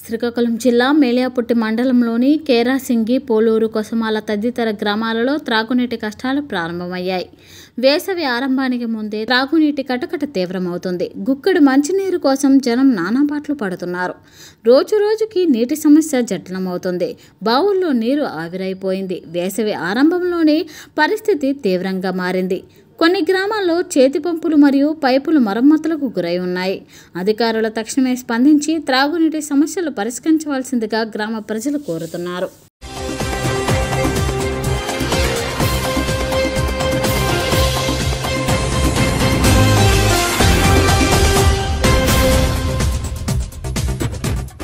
శ్రీకాకుళం జిల్లా మేలియాపుట్టి మండలంలోని కేరాసింగి పోలూరు కొసమాల తదితర గ్రామాలలో త్రాగునీటి కష్టాలు ప్రారంభమయ్యాయి వేసవి ఆరంభానికి ముందే త్రాగునీటి కటకట తీవ్రమవుతుంది గుక్కడు మంచినీరు కోసం జనం నానాపాట్లు పడుతున్నారు రోజు రోజుకి నీటి సమస్య జటిలమవుతుంది బావుల్లో నీరు ఆవిరైపోయింది వేసవి ఆరంభంలోనే పరిస్థితి తీవ్రంగా మారింది కొన్ని గ్రామాల్లో చేతి పంపులు మరియు పైపులు మరమ్మతులకు గురై ఉన్నాయి అధికారులు తక్షణమే స్పందించి త్రాగునీటి సమస్యలు పరిష్కరించవలసిందిగా గ్రామ ప్రజలు కోరుతున్నారు